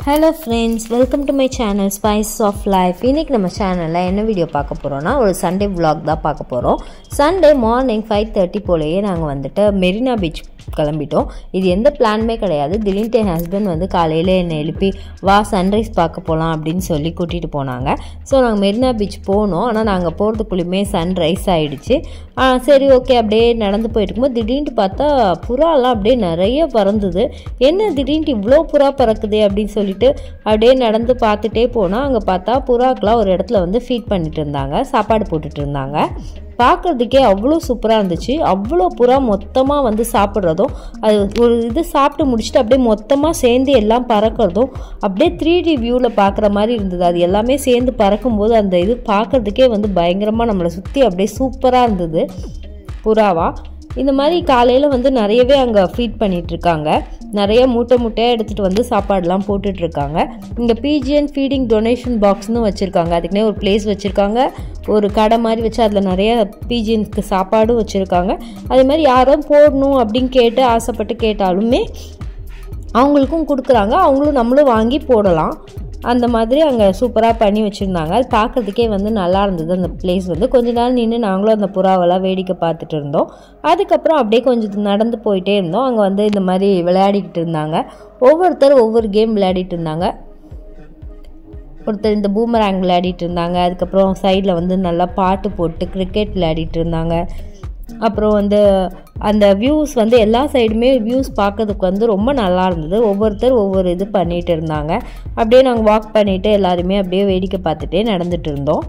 hello friends welcome to my channel spice of life இன்றைக்கி நம்ம சேனலில் என்ன வீடியோ பார்க்க போகிறோன்னா ஒரு சண்டே vlog தான் பார்க்க போகிறோம் சண்டே மார்னிங் ஃபைவ் தேர்ட்டி போலயே நாங்கள் வந்துட்டு மெரினா பீச் கிளம்பிட்டோம் இது எந்த பிளானுமே கிடையாது திடீர்னு என் ஹஸ்பண்ட் வந்து காலையில் என்னை எழுப்பி வா சன்ரைஸ் பார்க்க போகலாம் அப்படின்னு சொல்லி கூட்டிகிட்டு போனாங்க ஸோ நாங்கள் மெரினா பீச் போனோம் ஆனால் நாங்கள் போகிறதுக்குள்ளேயுமே சன்ரைஸ் ஆகிடுச்சு சரி ஓகே அப்படியே நடந்து போயிட்டு இருக்கும்போது திடீர்னு பார்த்தா புறாலாம் அப்படியே நிறைய பறந்துது என்ன திடீர்னு இவ்வளோ புறா பறக்குது அப்படின்னு சொல்லிட்டு அப்படியே நடந்து பார்த்துட்டே போனால் அங்கே பார்த்தா புறாக்கெலாம் ஒரு இடத்துல வந்து ஃபீட் பண்ணிட்டு இருந்தாங்க சாப்பாடு போட்டுட்டு இருந்தாங்க பார்க்குறதுக்கே அவ்வளோ சூப்பராக இருந்துச்சு அவ்வளோ புறா மொத்தமாக வந்து சாப்பிட்றதும் அது ஒரு இது சாப்பிட்டு முடிச்சுட்டு அப்படியே மொத்தமாக சேர்ந்து எல்லாம் பறக்கிறதும் அப்படியே த்ரீ டி வியூவில் பார்க்குற மாதிரி இருந்தது அது எல்லாமே சேர்ந்து பறக்கும்போது அந்த இது பார்க்குறதுக்கே வந்து பயங்கரமாக நம்மளை சுற்றி அப்படியே சூப்பராக இருந்தது புறாவா இந்த மாதிரி காலையில் வந்து நிறையவே அங்கே ஃபீட் பண்ணிட்டு இருக்காங்க நிறைய மூட்டை மூட்டையாக எடுத்துகிட்டு வந்து சாப்பாடுலாம் போட்டுட்டு இருக்காங்க இங்கே பிஜிஎன் ஃபீடிங் டொனேஷன் பாக்ஸ்னு வச்சுருக்காங்க அதுக்குன்னே ஒரு பிளேஸ் வச்சுருக்காங்க ஒரு கடை மாதிரி வச்சு அதில் நிறைய பிஜிஎன்ஸ்க்கு சாப்பாடும் வச்சுருக்காங்க அதே மாதிரி யாரும் போடணும் அப்படின்னு கேட்டு ஆசைப்பட்டு கேட்டாலுமே அவங்களுக்கும் கொடுக்குறாங்க அவங்களும் நம்மளும் வாங்கி போடலாம் அந்த மாதிரி அங்கே சூப்பராக பண்ணி வச்சுருந்தாங்க அது பார்க்குறதுக்கே வந்து நல்லா இருந்தது அந்த பிளேஸ் வந்து கொஞ்ச நாள் நின்று நாங்களும் அந்த புறாவெல்லாம் வேடிக்கை பார்த்துட்டு இருந்தோம் அதுக்கப்புறம் அப்படியே கொஞ்சம் நடந்து போயிட்டே இருந்தோம் அங்கே வந்து இந்த மாதிரி விளையாடிக்கிட்டு இருந்தாங்க ஒவ்வொருத்தர் ஒவ்வொரு கேம் விளையாடிட்டு இருந்தாங்க ஒருத்தர் இந்த பூமராங் விளையாடிட்டு இருந்தாங்க அதுக்கப்புறம் சைடில் வந்து நல்லா பாட்டு போட்டு கிரிக்கெட் விளையாடிட்டு இருந்தாங்க அப்புறம் வந்து அந்த வியூஸ் வந்து எல்லா சைடுமே வியூஸ் பார்க்கறதுக்கு வந்து ரொம்ப நல்லா இருந்தது ஒவ்வொருத்தர் ஒவ்வொரு இது பண்ணிகிட்டு இருந்தாங்க அப்படியே நாங்கள் வாக் பண்ணிவிட்டு எல்லாருமே அப்படியே வேடிக்கை பார்த்துட்டே நடந்துட்டு இருந்தோம்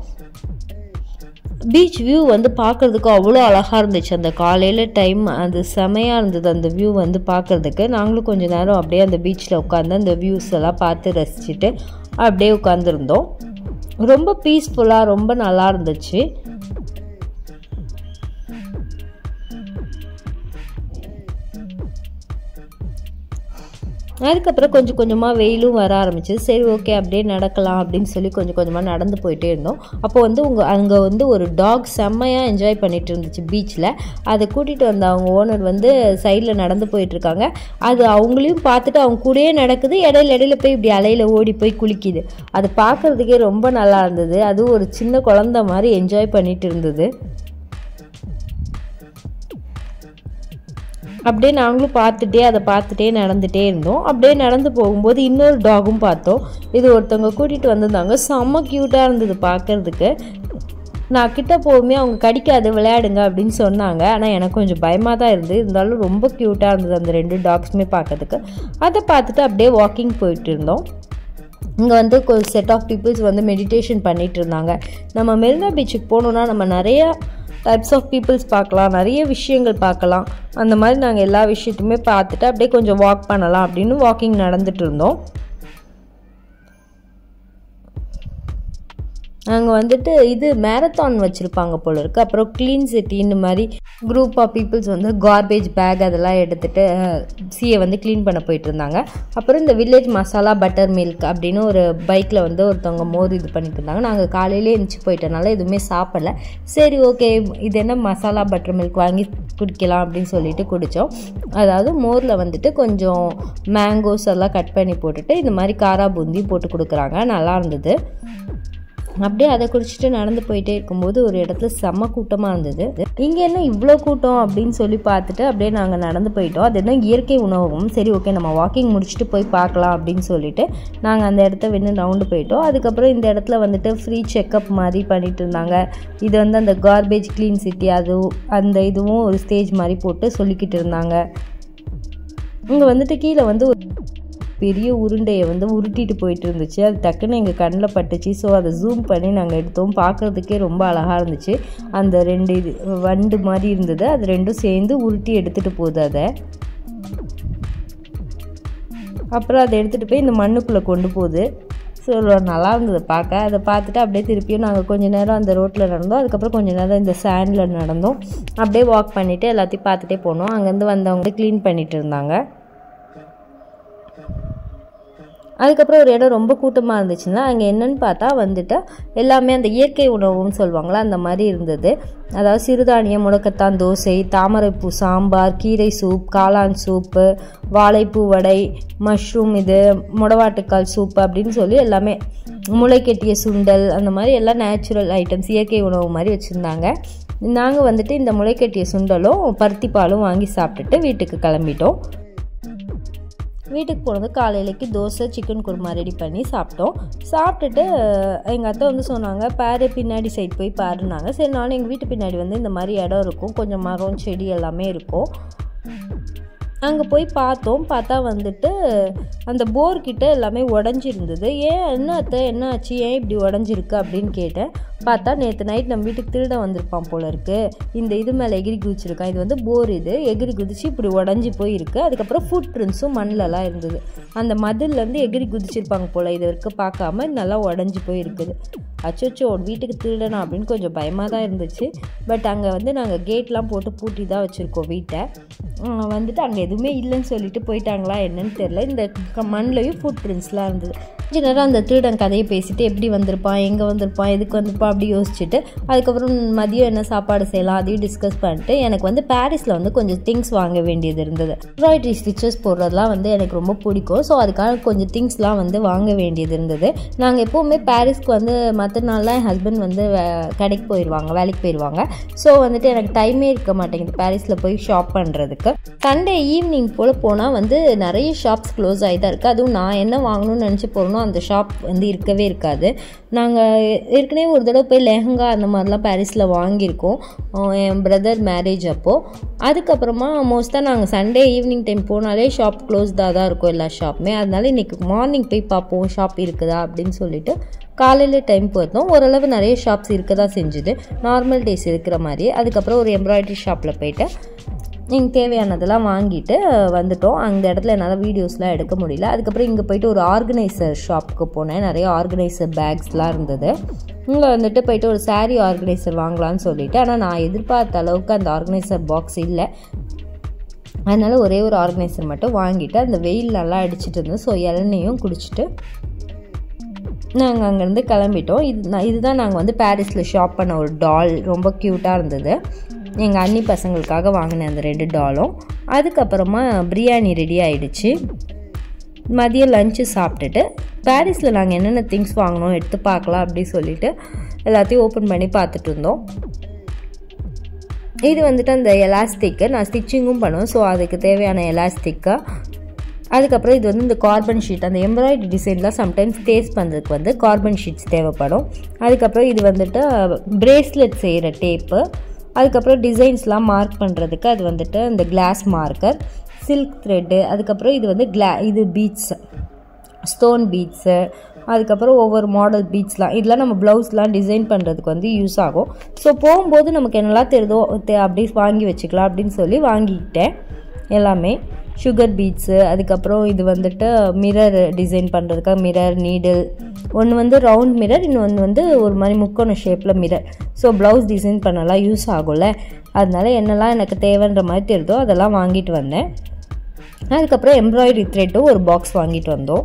பீச் வியூ வந்து பார்க்குறதுக்கு அவ்வளோ அழகாக இருந்துச்சு அந்த காலையில் டைம் அது செமையாக இருந்தது அந்த வியூ வந்து பார்க்குறதுக்கு நாங்களும் கொஞ்ச நேரம் அப்படியே அந்த பீச்சில் உட்காந்து அந்த வியூஸ் எல்லாம் பார்த்து ரசிச்சுட்டு அப்படியே உட்காந்துருந்தோம் ரொம்ப பீஸ்ஃபுல்லாக ரொம்ப நல்லா இருந்துச்சு அதுக்கப்புறம் கொஞ்சம் கொஞ்சமாக வெயிலும் வர ஆரம்பிச்சு சரி ஓகே அப்படியே நடக்கலாம் அப்படின்னு சொல்லி கொஞ்சம் கொஞ்சமாக நடந்து போயிட்டே இருந்தோம் அப்போ வந்து உங்கள் அங்கே வந்து ஒரு டாக் செம்மையாக என்ஜாய் பண்ணிட்டு இருந்துச்சு பீச்சில் அதை கூட்டிகிட்டு வந்த அவங்க ஓனர் வந்து சைடில் நடந்து போயிட்டுருக்காங்க அது அவங்களையும் பார்த்துட்டு அவங்க கூடயே நடக்குது இடையில இடையில போய் இப்படி அலையில் ஓடி போய் குளிக்குது அது பார்க்குறதுக்கே ரொம்ப நல்லா இருந்தது அதுவும் ஒரு சின்ன குழந்த மாதிரி என்ஜாய் பண்ணிட்டு இருந்தது அப்படியே நாங்களும் பார்த்துட்டே அதை பார்த்துட்டே நடந்துகிட்டே இருந்தோம் அப்படியே நடந்து போகும்போது இன்னொரு டாகும் பார்த்தோம் இது ஒருத்தவங்க கூட்டிகிட்டு வந்திருந்தாங்க செம்ம க்யூட்டாக இருந்தது பார்க்குறதுக்கு நான் கிட்ட போகுமே அவங்க கடிக்காது விளையாடுங்க அப்படின்னு சொன்னாங்க ஆனால் எனக்கு கொஞ்சம் பயமாக தான் இருந்தது இருந்தாலும் ரொம்ப க்யூட்டாக இருந்தது அந்த ரெண்டு டாக்ஸுமே பார்க்கறதுக்கு அதை பார்த்துட்டு அப்படியே வாக்கிங் போயிட்டு இருந்தோம் இங்கே வந்து ஒரு செட் ஆஃப் பீப்புள்ஸ் வந்து மெடிடேஷன் பண்ணிகிட்டு இருந்தாங்க நம்ம மெரினா பீச்சுக்கு போகணுன்னா நம்ம நிறைய டைப்ஸ் ஆஃப் பீப்புள்ஸ் பார்க்கலாம் நிறைய விஷயங்கள் பார்க்கலாம் அந்த மாதிரி நாங்கள் எல்லா விஷயத்தையுமே பார்த்துட்டு அப்படியே கொஞ்சம் வாக் பண்ணலாம் அப்படின்னு வாக்கிங் நடந்துட்டு இருந்தோம் அங்கே வந்துட்டு இது மேரத்தான் வச்சுருப்பாங்க போல இருக்குது அப்புறம் க்ளீன் சிட்டி இந்த மாதிரி குரூப் ஆஃப் பீப்புள்ஸ் வந்து கார்பேஜ் பேக் அதெல்லாம் எடுத்துகிட்டு சீயை வந்து க்ளீன் பண்ண போயிட்டு இருந்தாங்க அப்புறம் இந்த வில்லேஜ் மசாலா பட்டர் மில்க் அப்படின்னு ஒரு பைக்கில் வந்து ஒருத்தவங்க மோர் இது பண்ணிட்டு இருந்தாங்க நாங்கள் காலையிலே எழுந்துச்சி போயிட்டனால எதுவுமே சாப்பிடல சரி ஓகே இது என்ன மசாலா பட்டர் மில்க் வாங்கி குடிக்கலாம் அப்படின்னு சொல்லிட்டு குடித்தோம் அதாவது மோரில் வந்துட்டு கொஞ்சம் மேங்கோஸ் எல்லாம் கட் பண்ணி போட்டுட்டு இந்த மாதிரி காரா பூந்தி போட்டு கொடுக்குறாங்க நல்லா இருந்தது அப்படியே அதை குடிச்சிட்டு நடந்து போயிட்டே இருக்கும்போது ஒரு இடத்துல செம்ம கூட்டமாக இருந்தது இங்கே என்ன இவ்வளோ கூட்டம் அப்படின்னு சொல்லி பார்த்துட்டு அப்படியே நாங்கள் நடந்து போயிட்டோம் அது என்ன இயற்கை உணவகம் சரி ஓகே நம்ம வாக்கிங் முடிச்சுட்டு போய் பார்க்கலாம் அப்படின்னு சொல்லிட்டு நாங்கள் அந்த இடத்த வென்று ரவுண்டு போயிட்டோம் அதுக்கப்புறம் இந்த இடத்துல வந்துட்டு ஃப்ரீ செக்கப் மாதிரி பண்ணிட்டு இருந்தாங்க இது வந்து அந்த கார்பேஜ் க்ளீன் சிட்டி அது அந்த இதுவும் ஒரு ஸ்டேஜ் மாதிரி போட்டு சொல்லிக்கிட்டு இருந்தாங்க இங்கே வந்துட்டு கீழே வந்து ஒரு பெரிய உருண்டையை வந்து உருட்டிட்டு போயிட்டு இருந்துச்சு அது டக்குன்னு எங்கள் கண்ணில் பட்டுச்சு ஸோ அதை ஜூம் பண்ணி நாங்கள் எடுத்தோம் பார்க்குறதுக்கே ரொம்ப அழகாக இருந்துச்சு அந்த ரெண்டு இது வண்டு மாதிரி இருந்தது அது ரெண்டும் சேர்ந்து உருட்டி எடுத்துகிட்டு போகுது அதை அப்புறம் அதை எடுத்துகிட்டு போய் இந்த மண்ணுக்குள்ளே கொண்டு போகுது ஸோ நல்லா இருந்தது பார்க்க அதை பார்த்துட்டு அப்படியே திருப்பியும் நாங்கள் கொஞ்ச நேரம் அந்த ரோட்டில் நடந்தோம் அதுக்கப்புறம் கொஞ்ச நேரம் இந்த சேண்டில் நடந்தோம் அப்படியே வாக் பண்ணிவிட்டு எல்லாத்தையும் பார்த்துட்டே போனோம் அங்கேருந்து வந்தவங்க க்ளீன் பண்ணிகிட்டு இருந்தாங்க அதுக்கப்புறம் ஒரு இடம் ரொம்ப கூட்டமாக இருந்துச்சுன்னா அங்கே என்னன்னு பார்த்தா வந்துட்டு எல்லாமே அந்த இயற்கை உணவுன்னு சொல்லுவாங்களா அந்த மாதிரி இருந்தது அதாவது சிறுதானியம் முடக்கத்தான் தோசை தாமரைப்பூ சாம்பார் கீரை சூப் காளான் சூப்பு வாழைப்பூ வடை மஷ்ரூம் இது முடவாட்டுக்கால் சூப் அப்படின்னு சொல்லி எல்லாமே முளைக்கட்டிய சுண்டல் அந்த மாதிரி எல்லாம் நேச்சுரல் ஐட்டம்ஸ் இயற்கை உணவு மாதிரி வச்சுருந்தாங்க நாங்கள் வந்துட்டு இந்த முளைக்கட்டிய சுண்டலும் பருத்தி பாலும் வாங்கி சாப்பிட்டுட்டு வீட்டுக்கு கிளம்பிட்டோம் வீட்டுக்கு போனது காலையிலக்கு தோசை சிக்கன் குருமா ரெடி பண்ணி சாப்பிட்டோம் சாப்பிட்டுட்டு எங்கள் அத்தை வந்து சொன்னாங்க பாரு பின்னாடி சைடு போய் பாருனாங்க சரி நானும் எங்கள் வீட்டு பின்னாடி வந்து இந்த மாதிரி இடம் இருக்கும் கொஞ்சம் மரம் செடி எல்லாமே இருக்கும் அங்கே போய் பார்த்தோம் பார்த்தா வந்துட்டு அந்த போர் கிட்ட எல்லாமே உடஞ்சிருந்தது ஏன் என்ன அத்தை என்ன ஆச்சு ஏன் இப்படி உடஞ்சிருக்கு அப்படின்னு கேட்டேன் பார்த்தா நேற்று நைட் நம்ம வீட்டுக்கு திருட வந்திருப்பான் போல இருக்கு இந்த இது மேலே எகிரி குதிச்சிருக்கான் இது வந்து போர் இது எகிரி குதிச்சு இப்படி உடஞ்சி போயிருக்கு அதுக்கப்புறம் ஃபுட் பிரிண்ட்ஸும் மண்ணிலலாம் இருந்தது அந்த மதில்லேருந்து எகிரி குதிச்சிருப்பாங்க போல் இது வரைக்கும் பார்க்காம நல்லா உடஞ்சி போயிருக்குது அச்சோச்சோ வீட்டுக்கு திருடனா அப்படின்னு கொஞ்சம் பயமாக தான் இருந்துச்சு பட் அங்கே வந்து நாங்கள் கேட்லாம் போட்டு பூட்டி தான் வச்சுருக்கோம் வீட்டை வந்துட்டு அங்கே எதுவுமே இல்லைன்னு சொல்லிட்டு போயிட்டாங்களா என்னன்னு தெரில இந்த மண்ணிலையும் ஃபுட் பிரிண்ட்ஸ்லாம் இருந்தது கொஞ்ச நேரம் அந்த திருடன் கதையை பேசிட்டு எப்படி வந்திருப்பான் எங்கே வந்திருப்பான் எதுக்கு வந்திருப்பான் அப்படி யோசிச்சுட்டு அதுக்கப்புறம் மதியம் என்ன சாப்பாடு செய்யலாம் அதையும் டிஸ்கஸ் பண்ணிட்டு எனக்கு வந்து பாரிஸில் வந்து கொஞ்சம் திங்ஸ் வாங்க வேண்டியது இருந்தது எம்ப்ராய்டரி ஸ்டிச்சஸ் போடுறதுலாம் வந்து எனக்கு ரொம்ப பிடிக்கும் ஸோ அதுக்காக கொஞ்சம் திங்ஸ்லாம் வந்து வாங்க வேண்டியது இருந்தது நாங்கள் எப்போவுமே பாரிஸ்க்கு வந்து மற்ற நாள்லாம் என் ஹஸ்பண்ட் வந்து கடைக்கு போயிடுவாங்க வேலைக்கு போயிடுவாங்க ஸோ வந்துட்டு எனக்கு டைமே இருக்க மாட்டேங்குது பாரிஸில் போய் ஷாப் பண்ணுறதுக்கு சண்டே ஈவினிங் போல் போனால் வந்து நிறைய ஷாப்ஸ் க்ளோஸ் ஆகி தான் இருக்குது அதுவும் நான் என்ன வாங்கணும்னு நினச்சி போகிறனோ அந்த ஷாப் வந்து இருக்கவே இருக்காது நாங்கள் ஏற்கனவே ஒரு தடவை போய் லெஹங்கா அந்த மாதிரிலாம் பாரிஸில் வாங்கியிருக்கோம் என் பிரதர் மேரேஜ் அப்போது அதுக்கப்புறமா மோஸ்ட்டாக நாங்கள் சண்டே ஈவினிங் டைம் போனாலே ஷாப் க்ளோஸ்டாக தான் இருக்கும் எல்லா ஷாப்புமே அதனால இன்றைக்கி மார்னிங் போய் பார்ப்போம் ஷாப் இருக்குதா அப்படின்னு சொல்லிட்டு காலையில் டைம் போயிருந்தோம் ஓரளவு நிறைய ஷாப்ஸ் இருக்க தான் செஞ்சுது நார்மல் டேஸ் இருக்கிற மாதிரி அதுக்கப்புறம் ஒரு எம்ப்ராய்டரி ஷாப்பில் போயிட்டு எங்களுக்கு தேவையானதெல்லாம் வாங்கிட்டு வந்துட்டோம் அந்த இடத்துல என்னால் வீடியோஸ்லாம் எடுக்க முடியல அதுக்கப்புறம் இங்கே போயிட்டு ஒரு ஆர்கனைசர் ஷாப்புக்கு போனேன் நிறைய ஆர்கனைசர் பேக்ஸ்லாம் இருந்தது இங்கே வந்துட்டு போயிட்டு ஒரு சாரீ ஆர்கனைசர் வாங்கலான்னு சொல்லிட்டு ஆனால் நான் எதிர்பார்த்த அளவுக்கு அந்த ஆர்கனைசர் பாக்ஸ் இல்லை அதனால் ஒரே ஒரு ஆர்கனைசர் மட்டும் வாங்கிட்டு அந்த வெயில் நல்லா அடிச்சிட்டு இருந்தோம் ஸோ இளநியும் குடிச்சிட்டு நாங்கள் அங்கேருந்து கிளம்பிட்டோம் இது நான் இதுதான் நாங்கள் வந்து பாரிஸில் ஷாப் பண்ண ஒரு டால் ரொம்ப க்யூட்டாக இருந்தது எங்கள் அண்ணி பசங்களுக்காக வாங்கினேன் அந்த ரெண்டு டாலும் அதுக்கப்புறமா பிரியாணி ரெடி ஆயிடுச்சு மதியம் லஞ்சு சாப்பிட்டுட்டு பாரிஸில் நாங்கள் என்னென்ன திங்ஸ் வாங்கினோம் எடுத்து பார்க்கலாம் அப்படி சொல்லிட்டு எல்லாத்தையும் ஓப்பன் பண்ணி பார்த்துட்டு இருந்தோம் இது வந்துட்டு அந்த எலாஸ்டிக்கு நான் ஸ்டிச்சிங்கும் பண்ணுவேன் ஸோ அதுக்கு தேவையான எலாஸ்டிக்கை அதுக்கப்புறம் இது வந்து இந்த கார்பன் ஷீட் அந்த எம்ப்ராய்டரி டிசைன்லாம் சம்டைம்ஸ் டேஸ்ட் பண்ணுறதுக்கு வந்து கார்பன் ஷீட்ஸ் தேவைப்படும் அதுக்கப்புறம் இது வந்துட்டு பிரேஸ்லெட் செய்கிற டேப்பு அதுக்கப்புறம் டிசைன்ஸ்லாம் மார்க் பண்ணுறதுக்கு அது வந்துட்டு இந்த கிளாஸ் மார்க்கர் சில்க் த்ரெட்டு அதுக்கப்புறம் இது வந்து கிளா இது பீட்ஸ் ஸ்டோன் பீட்ஸு அதுக்கப்புறம் ஒவ்வொரு மாடல் பீட்ஸ்லாம் இதெல்லாம் நம்ம ப்ளவுஸ்லாம் டிசைன் பண்ணுறதுக்கு வந்து யூஸ் ஆகும் ஸோ போகும்போது நமக்கு என்னெல்லாம் தெரியுதோ அப்படி வாங்கி வச்சுக்கலாம் அப்படின்னு சொல்லி வாங்கிக்கிட்டேன் எல்லாமே சுகர் பீட்ஸு அதுக்கப்புறம் இது வந்துட்டு மிரர் டிசைன் பண்ணுறதுக்காக மிரர் நீடில் ஒன்று வந்து ரவுண்ட் மிரர் இன்னொன்று வந்து ஒரு மாதிரி முக்கோண ஷேப்பில் மிரர் ஸோ ப்ளவுஸ் டிசைன் பண்ணலாம் யூஸ் ஆகும்ல அதனால என்னெல்லாம் எனக்கு தேவைன்ற மாதிரி தெரியுதோ அதெல்லாம் வாங்கிட்டு வந்தேன் அதுக்கப்புறம் எம்ப்ராய்டரி த்ரெட்டும் ஒரு பாக்ஸ் வாங்கிட்டு வந்தோம்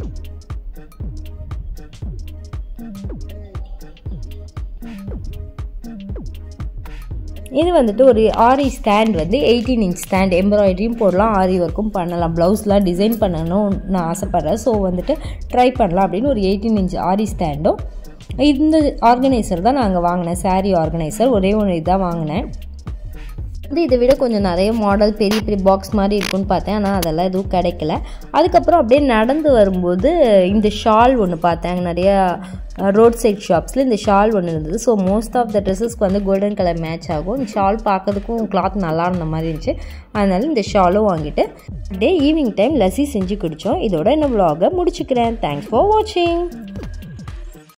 இது வந்துட்டு ஒரு ஆரி ஸ்டாண்ட் வந்து எயிட்டீன் இன்ச் ஸ்டாண்ட் எம்ப்ராய்டரியும் போடலாம் ஆரி ஒர்க்கும் பண்ணலாம் ப்ளவுஸ்லாம் டிசைன் பண்ணணும்னு நான் ஆசைப்பட்றேன் ஸோ வந்துட்டு ட்ரை பண்ணலாம் அப்படின்னு ஒரு எயிட்டீன் இன்ச் ஆரி ஸ்டாண்டும் இந்த ஆர்கனைசர் தான் நாங்கள் வாங்கினேன் சாரீ ஆர்கனைசர் ஒரே ஒன்று இதுதான் வாங்கினேன் வந்து இதை விட கொஞ்சம் நிறைய மாடல் பெரிய பெரிய பாக்ஸ் மாதிரி இருக்கும்னு பார்த்தேன் ஆனால் அதெல்லாம் எதுவும் கிடைக்கல அதுக்கப்புறம் அப்படியே நடந்து வரும்போது இந்த ஷால் ஒன்று பார்த்தேன் அங்கே நிறையா ரோட் சைட் ஷாப்ஸில் இந்த ஷால் ஒன்று இருந்தது ஸோ மோஸ்ட் ஆஃப் த ட்ரெஸ்ஸஸ்க்கு வந்து கோல்டன் கலர் மேட்ச் ஆகும் இந்த ஷால் பார்க்கறதுக்கும் கிளாத் நல்லா இருந்த மாதிரி இருந்துச்சு அதனால இந்த ஷாலும் வாங்கிட்டு டே ஈவினிங் டைம் லஸ்ஸி செஞ்சு குடித்தோம் இதோட என்ன vlog-அ முடிச்சுக்கிறேன் தேங்க்ஸ் ஃபார் வாட்சிங்